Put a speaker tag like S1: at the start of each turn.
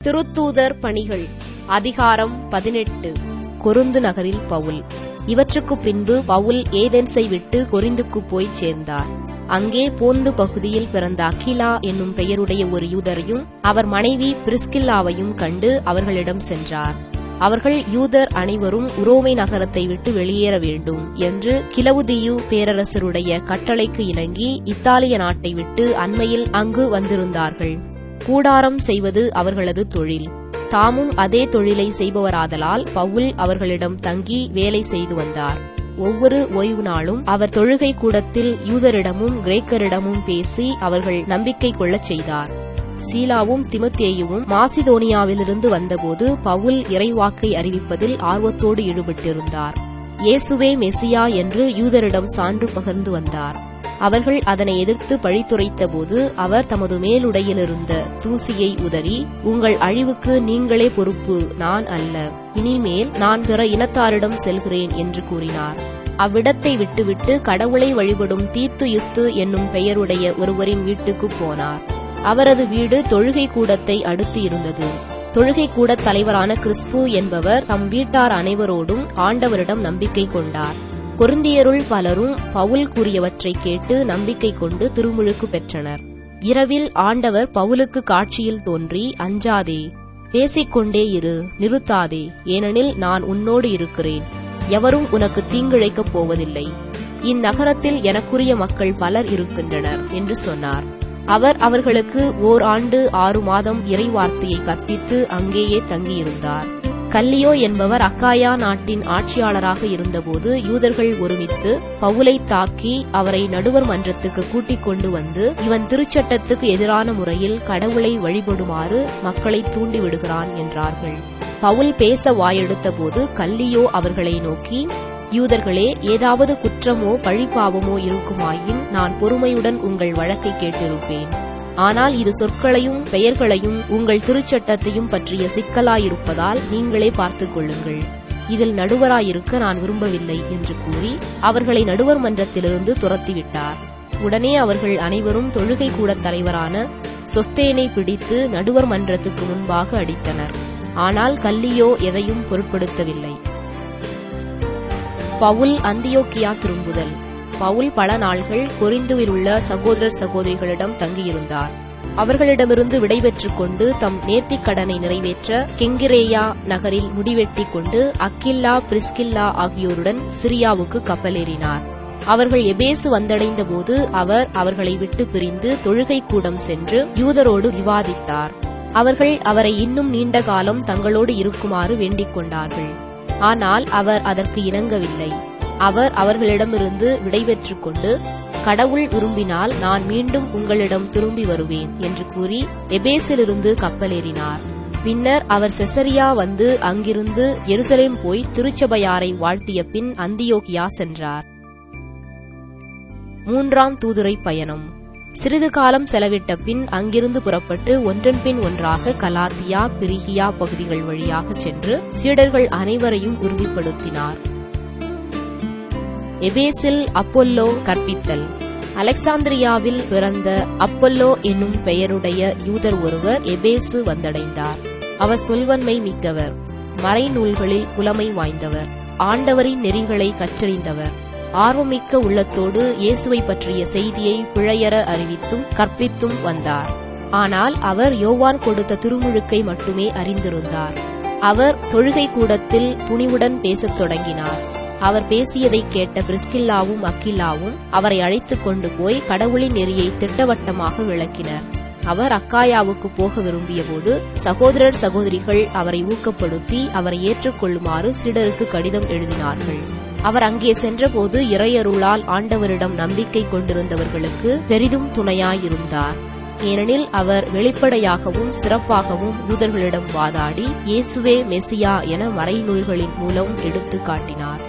S1: திருத்தூதர் பணிகள் அதிகாரம் பதினெட்டு கொருந்து நகரில் பவுல் இவற்றுக்குப் பின்பு பவுல் ஏதென்ஸை விட்டு கொரிந்துக்கு போய்ச் சேர்ந்தார் அங்கே போந்து பகுதியில் பிறந்த அகிலா என்னும் பெயருடைய ஒரு யூதரையும் அவர் மனைவி பிரிஸ்கில்லாவையும் கண்டு அவர்களிடம் சென்றார் அவர்கள் யூதர் அனைவரும் உரோமை நகரத்தை விட்டு வெளியேற வேண்டும் என்று கிலவுதியு பேரரசருடைய கட்டளைக்கு இணங்கி இத்தாலிய நாட்டை விட்டு அண்மையில் அங்கு வந்திருந்தார்கள் கூடாரம் செய்வது அவர்களது தொழில் தாமும் அதே தொழிலை செய்பவராதலால் பவுல் அவர்களிடம் தங்கி வேலை செய்து வந்தார் ஒவ்வொரு ஓய்வு நாளும் அவர் தொழுகை கூடத்தில் யூதரிடமும் கிரேக்கரிடமும் பேசி அவர்கள் நம்பிக்கை கொள்ளச் செய்தார் சீலாவும் திமுத்தேயுவும் மாசிதோனியாவிலிருந்து வந்தபோது பவுல் இறைவாக்கை அறிவிப்பதில் ஆர்வத்தோடு ஈடுபட்டிருந்தார் இயேசுவே மெசியா என்று யூதரிடம் சான்று பகர்ந்து வந்தார் அவர்கள் அதனை எதிர்த்து பழித்துரைத்தபோது அவர் தமது மேலுடையிலிருந்த தூசியை உதறி உங்கள் அழிவுக்கு நீங்களே பொறுப்பு நான் அல்ல இனிமேல் நான் பிற இனத்தாரிடம் செல்கிறேன் என்று கூறினார் அவ்விடத்தை விட்டுவிட்டு கடவுளை வழிபடும் தீத்து யுஸ்து என்னும் பெயருடைய ஒருவரின் வீட்டுக்கு போனார் அவரது வீடு தொழுகை கூடத்தை அடுத்து இருந்தது தொழுகை கூட தலைவரான கிறிஸ்பு என்பவர் தம் வீட்டார் அனைவரோடும் ஆண்டவரிடம் நம்பிக்கை கொண்டார் கொருந்தியருள் பலரும் பவுல் கூறியவற்றை கேட்டு நம்பிக்கை கொண்டு திருமுழுக்கு பெற்றனர் இரவில் ஆண்டவர் பவுலுக்கு காட்சியில் தோன்றி அஞ்சாதே பேசிக்கொண்டே இரு நிறுத்தாதே ஏனெனில் நான் உன்னோடு இருக்கிறேன் எவரும் உனக்கு தீங்கிழைக்கப் போவதில்லை இந்நகரத்தில் எனக்குரிய மக்கள் பலர் இருக்கின்றனர் என்று சொன்னார் அவர் அவர்களுக்கு ஓர் ஆண்டு ஆறு மாதம் இறைவார்த்தையை கற்பித்து அங்கேயே தங்கியிருந்தார் கல்லியோ என்பவர் அக்காயா நாட்டின் ஆட்சியாளராக இருந்தபோது யூதர்கள் ஒருமித்து பவுலை தாக்கி அவரை நடுவர் மன்றத்துக்கு கூட்டிக் கொண்டு வந்து இவன் திருச்சட்டத்துக்கு எதிரான முறையில் கடவுளை வழிபடுமாறு மக்களை தூண்டி விடுகிறான் என்றார்கள் பவுல் பேச வாயெடுத்தபோது கல்லியோ அவர்களை நோக்கி யூதர்களே ஏதாவது குற்றமோ பழிப்பாவமோ இருக்குமாயின் நான் பொறுமையுடன் உங்கள் வழக்கை கேட்டிருப்பேன் ஆனால் இது சொற்களையும் பெயர்களையும் உங்கள் திருச்சட்டத்தையும் பற்றிய சிக்கலாயிருப்பதால் நீங்களே பார்த்துக் கொள்ளுங்கள் இதில் நடுவராயிருக்க நான் விரும்பவில்லை என்று கூறி அவர்களை நடுவர் மன்றத்திலிருந்து துரத்திவிட்டார் உடனே அவர்கள் அனைவரும் தொழுகை கூட தலைவரான சொஸ்தேனை பிடித்து நடுவர் மன்றத்துக்கு முன்பாக அடித்தனர் ஆனால் கல்லியோ எதையும் பொருட்படுத்தவில்லை பவுல் அந்தியோக்கியா திரும்புதல் பவுல் பல நாள்கள் கொரிந்துவில் உள்ள சகோதரர் சகோதரிகளிடம் தங்கியிருந்தார் அவர்களிடமிருந்து விடைபெற்றுக் கொண்டு தம் நேர்த்திக் கடனை நிறைவேற்ற கெங்கிரேயா நகரில் முடிவெட்டி கொண்டு அக்கில்லா பிரிஸ்கில்லா ஆகியோருடன் சிரியாவுக்கு கப்பலேறினார் அவர்கள் எபேசு வந்தடைந்த போது அவர் அவர்களை விட்டு பிரிந்து தொழுகை கூடம் சென்று யூதரோடு விவாதித்தார் அவர்கள் அவரை இன்னும் நீண்ட காலம் தங்களோடு இருக்குமாறு வேண்டிக் கொண்டார்கள் ஆனால் அவர் அதற்கு இணங்கவில்லை அவர் அவர்களிடமிருந்து விடைபெற்றுக் கொண்டு கடவுள் விரும்பினால் நான் மீண்டும் உங்களிடம் திரும்பி வருவேன் என்று கூறி எபேசிலிருந்து கப்பலேறினார் பின்னர் அவர் செசரியா வந்து அங்கிருந்து எருசலேம் போய் திருச்சபையாரை வாழ்த்திய பின் அந்தியோகியா சென்றார் மூன்றாம் தூதுரை பயணம் சிறிது காலம் செலவிட்ட பின் அங்கிருந்து புறப்பட்டு ஒன்றன் பின் ஒன்றாக கலாத்தியா பிரிகியா பகுதிகள் வழியாக சென்று சீடர்கள் அனைவரையும் உறுதிப்படுத்தினார் எபேசில் அப்பொல்லோ கற்பித்தல் அலெக்சாந்திரியாவில் பிறந்த அப்பொல்லோ என்னும் பெயருடைய யூதர் ஒருவர் எபேசு வந்தடைந்தார் அவர் சொல்வன்மை மிக்கவர் மறைநூல்களில் புலமை வாய்ந்தவர் ஆண்டவரின் நெறிகளை கற்றறிந்தவர் ஆர்வமிக்க உள்ளத்தோடு இயேசுவை பற்றிய செய்தியை பிழையற அறிவித்தும் கற்பித்தும் வந்தார் ஆனால் அவர் யோவான் கொடுத்த திருமுழுக்கை மட்டுமே அறிந்திருந்தார் அவர் தொழுகை கூடத்தில் துணிவுடன் பேசத் தொடங்கினார் அவர் பேசியதை கேட்ட பிரிஸ்கில்லாவும் அக்கில்லாவும் அவரை அழைத்துக் கொண்டு போய் கடவுளின் நெறியை திட்டவட்டமாக விளக்கினர் அவர் அக்காயாவுக்கு போக விரும்பியபோது சகோதரர் சகோதரிகள் அவரை ஊக்கப்படுத்தி அவரை ஏற்றுக்கொள்ளுமாறு சீடருக்கு கடிதம் எழுதினார்கள் அவர் அங்கே சென்றபோது இறையருளால் ஆண்டவரிடம் நம்பிக்கை கொண்டிருந்தவர்களுக்கு பெரிதும் துணையாயிருந்தார் ஏனெனில் அவர் வெளிப்படையாகவும் சிறப்பாகவும் யூதர்களிடம் வாதாடி இயேசுவே மெசியா என மறைநூல்களின் மூலம் எடுத்து காட்டினார்